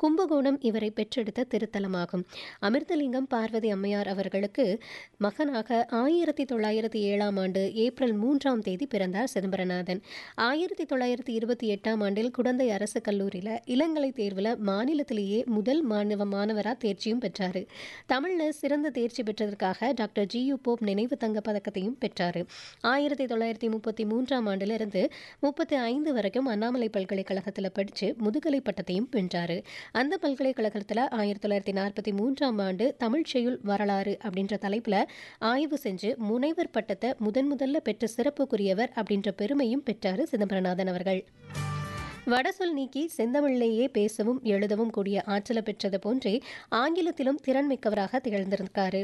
கும்பகோணம் இவரை பெற்றெடுத்த திருத்தலமாகும் அமிர்தலிங்கம் பார்வதி அம்மையார் அவர்களுக்கு மகனாக ஆயிரத்தி தொள்ளாயிரத்தி ஏழாம் ஆண்டு ஏப்ரல் மூன்றாம் தேதி பிறந்தார் சிதம்பரநாதன் ஆயிரத்தி தொள்ளாயிரத்தி இருபத்தி எட்டாம் ஆண்டில் குடந்தை அரசு கல்லூரியில் இளங்கலை தேர்வில் மாநிலத்திலேயே முதல் மாணவ மாணவராக தேர்ச்சியும் பெற்றார் தமிழில் சிறந்த தேர்ச்சி பெற்றதற்காக டாக்டர் ஜி யு போப் நினைவு தங்க பதக்கத்தையும் பெற்றார் ஆயிரத்தி தொள்ளாயிரத்தி முப்பத்தி மூன்றாம் ஆண்டிலிருந்து முப்பத்தி ஐந்து வரைக்கும் அண்ணாமலை பல்கலைக்கழகத்தில் படித்து முதுகலை பட்டத்தையும் வென்றார் அந்த பல்கலைக்கழகத்தில் ஆயிரத்தி தொள்ளாயிரத்தி நாற்பத்தி மூன்றாம் ஆண்டு தமிழ் செய்யுள் வரலாறு அப்படின்ற தலைப்பில் ஆய்வு செஞ்சு முனைவர் பட்டத்தை முதன் முதல்ல பெற்ற சிறப்புக்குரியவர் அப்படின்ற பெருமையும் பெற்றார் சிதம்பரநாதன் அவர்கள் வடசொல் நீக்கி செந்தமிழிலேயே பேசவும் எழுதவும் கூடிய ஆற்றலை பெற்றது போன்றே ஆங்கிலத்திலும் திறன் மிக்கவராக திகழ்ந்திருக்காரு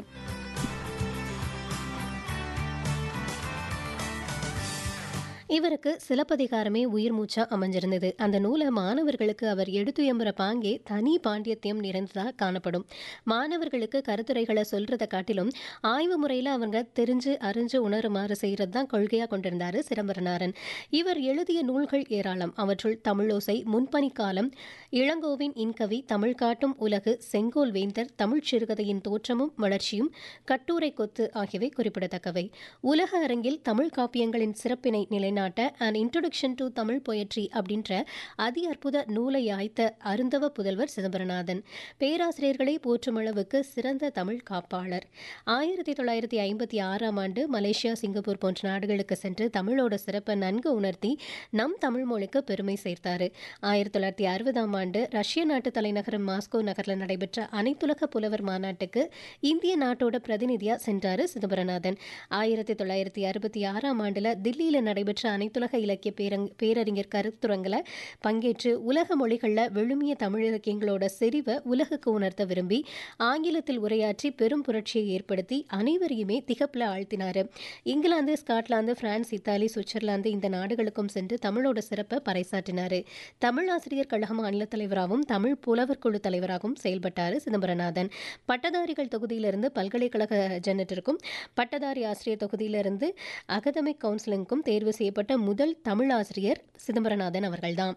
இவருக்கு சிலப்பதிகாரமே உயிர் மூச்சா அமைஞ்சிருந்தது அந்த நூலை மாணவர்களுக்கு அவர் எடுத்துயம்புற பாங்கே தனி பாண்டியத்தியம் நிறைந்ததாக காணப்படும் மாணவர்களுக்கு கருத்துரைகளை சொல்றதை காட்டிலும் ஆய்வு முறையில் அவங்க தெரிஞ்சு அறிஞ்சு உணருமாறு செய்கிறது தான் கொள்கையாக கொண்டிருந்தார் சிதம்பரனாரன் இவர் எழுதிய நூல்கள் ஏராளம் அவற்றுள் தமிழோசை முன்பனிக்காலம் இளங்கோவின் இன்கவி தமிழ் காட்டும் உலகு செங்கோல் வேந்தர் தமிழ் சிறுகதையின் தோற்றமும் வளர்ச்சியும் கட்டுரை கொத்து ஆகியவை குறிப்பிடத்தக்கவை உலக அரங்கில் தமிழ் காப்பியங்களின் சிறப்பினை நிலைநாட்ட and introduction to Tamil poetry அப்படின்ற அதி அற்புத நூலை ஆய்த்த அருந்தவ புதல்வர் சிதம்பரநாதன் பேராசிரியர்களை போற்றும் அளவுக்கு சிறந்த தமிழ் காப்பாளர் ஆயிரத்தி தொள்ளாயிரத்தி ஐம்பத்தி ஆறாம் ஆண்டு மலேசியா சிங்கப்பூர் போன்ற நாடுகளுக்கு சென்று தமிழோட சிறப்பை நன்கு உணர்த்தி நம் தமிழ் மொழிக்கு பெருமை சேர்த்தார் ஆயிரத்தி தொள்ளாயிரத்தி அறுபதாம் ஆண்டு ரஷ்ய நாட்டு தலைநகரம் மாஸ்கோ நகரில் நடைபெற்ற அனைத்துலக புலவர் மாநாட்டுக்கு இந்திய நாட்டோட பிரதிநிதியா சென்றார் சிதம்பரநாதன் ஆயிரத்தி தொள்ளாயிரத்தி அறுபத்தி ஆறாம் ஆண்டில் தில்லியில் நடைபெற்ற அனைத்துலக இலக்கிய பேரங் பேரறிஞர் கருத்துரங்கில் பங்கேற்று உலக மொழிகளில் விழுமிய தமிழ் இலக்கியங்களோட செறிவை உலகுக்கு உணர்த்த விரும்பி ஆங்கிலத்தில் உரையாற்றி பெரும் புரட்சியை ஏற்படுத்தி அனைவரையுமே திகப்பில் ஆழ்த்தினார் England Scotland France Italy Switzerland இந்த நாடுகளுக்கும் சென்று தமிழோட சிறப்பை பறைசாற்றினார் தமிழ் ஆசிரியர் கழக மாநில தலைவராகவும் தமிழ் புலவர் குழு தலைவராகவும் செயல்பட்டார் சிதம்பரநாதன் பட்டதாரிகள் தொகுதியிலிருந்து பல்கலைக்கழக ஜெனட்டிற்கும் பட்டதாரி ஆசிரியர் தொகுதியிலிருந்து அகதமிக் கவுன்சிலிங்கும் தேர்வு செய்யப்பட்ட முதல் தமிழ் ஆசிரியர் சிதம்பரநாதன் அவர்கள்தான்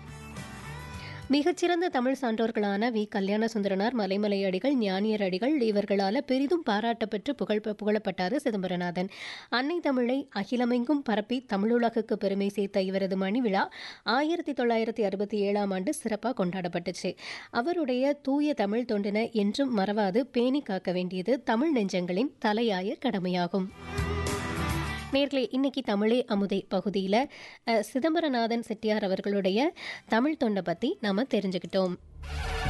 மிகச்சிறந்த தமிழ் சான்றோர்களான வி கல்யாண சுந்தரனார் மலைமலை அடிகள் ஞானியர் அடிகள் இவர்களால் பெரிதும் பாராட்டப்பெற்று புகழ் புகழப்பட்டார் சிதம்பரநாதன் அன்னை தமிழை அகிலமெங்கும் பரப்பி தமிழுலகுக்கு பெருமை சேர்த்த இவரது மணி விழா ஆயிரத்தி தொள்ளாயிரத்தி அறுபத்தி ஏழாம் ஆண்டு சிறப்பாக கொண்டாடப்பட்டுச்சு அவருடைய தூய தமிழ் தொண்டினை என்றும் மறவாது பேணி காக்க வேண்டியது தமிழ் நெஞ்சங்களின் தலையாய கடமையாகும் நேர்களே இன்னைக்கு தமிழே அமுதை பகுதியில் சிதம்பரநாதன் செட்டியார் அவர்களுடைய தமிழ் தொண்டை பற்றி நாம் தெரிஞ்சுக்கிட்டோம்